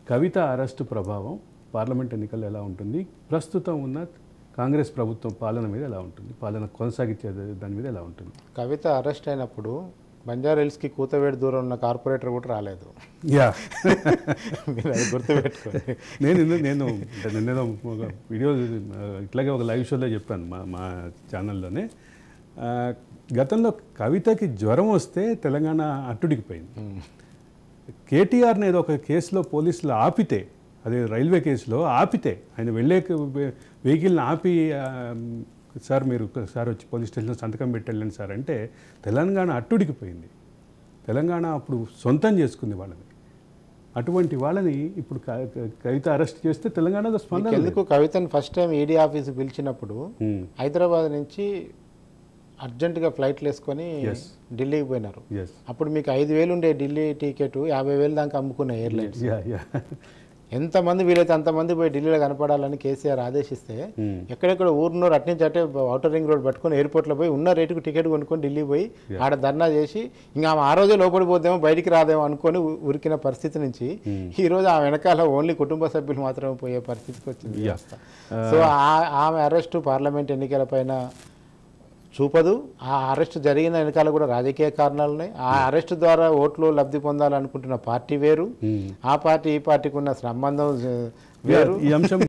కవిత arrest ప్రభావం parliament ఎన్నికల్లో ఎలా ఉంటుంది ప్రస్తుతం ఉన్న కాంగ్రెస్ ప్రభుత్వం పాలన మీద ఎలా ఉంటుంది పాలన కొనసాగించే దాని మీద ఎలా ఉంటుంది కవిత అరెస్ట్ అయినప్పుడు బంజారా హిల్స్కి కూతవేడి దూరం ఉన్న కార్పొరేటర్ కూడా రాలేదు యా మీరు అది గుర్తుపెట్టుకోండి నేను ఇందు- నేను అంటే నేను ఒక వీడియో ఆ, ఇట్లాగే ఒక లైవ్ షోలో చెప్పాను మా మా ఛానల్లోనే ఆ, గతంలో కవితకి జ్వరం వస్తే తెలంగాణ అట్టుడికిపోయింది కేటీఆర్ని ఏదో ఒక కేసులో పోలీసులు ఆపితే అదే రైల్వే కేసులో ఆపితే ఆయన వెళ్ళే వెహికల్ని ఆపి ఆ, సార్ మీరు సార్ వచ్చి పోలీస్ స్టేషన్లో సంతకం పెట్టెళ్ళండి సార్ అంటే తెలంగాణ అట్టుడికిపోయింది తెలంగాణ అప్పుడు సొంతం చేసుకుంది వాళ్ళని అటువంటి వాళ్ళని ఇప్పుడు క- క- కవిత అరెస్ట్ చేస్తే తెలంగాణలో స్పందన లేదు. ఎందుకు కవితను ఫస్ట్ టైం ఈడీ ఆఫీస్ పిలిచినప్పుడు ఉమ్, హైదరాబాద్ నుంచి అర్జెంటుగా ఫ్లైట్లు వేసుకొని Yes. ఢిల్లీకి పోయినారు yes. అప్పుడు మీకు ఐదు వేలు ఉండే ఢిల్లీ టికెట్ యాభై వేలు దాకా అమ్ముకున్న ఎయిర్లైన్స్ Yeah, yeah. ఎంతమంది వీలైతే అంతమంది పోయి ఢిల్లీలో కనపడాలని కేసీఆర్ ఆదేశిస్తే ఉమ్, ఎక్కడెక్కడ ఊరున్నోరు అట్నుంచి అట్టే అవుటర్ రింగ్ రోడ్ పట్టుకొని ఎయిర్పోర్ట్లో పోయి ఉన్న రేటుకు టికెట్ కొనుక్కొని ఢిల్లీ పోయి ఆడ ధర్నా చేసి ఇంకా ఆమె ఆ రోజే లోపడిపోద్దేమో బయటికి రాదేమో అనుకొని ఉ- ఉరికిన పరిస్థితి నుంచి ఈ రోజు ఆ వెనకాల ఓన్లీ కుటుంబ సభ్యులు మాత్రమే పోయే పరిస్థితికి వచ్చింది Yeah. వ్యవస్థ సో ఆ- ఆమె అరెస్టు పార్లమెంట్ ఎన్నికల పైన చూపదు ఆ అరెస్ట్ జరిగిన వెనకాల కూడా రాజకీయ కారణాలు ఉన్నాయి ఆ అరెస్ట్ ద్వారా ఓట్లు లబ్ధి పొందాలనుకుంటున్న పార్టీ వేరు ఉమ్. ఆ పార్టీ ఈ పార్టీకి ఉన్న సంబంధం ఈ అంశం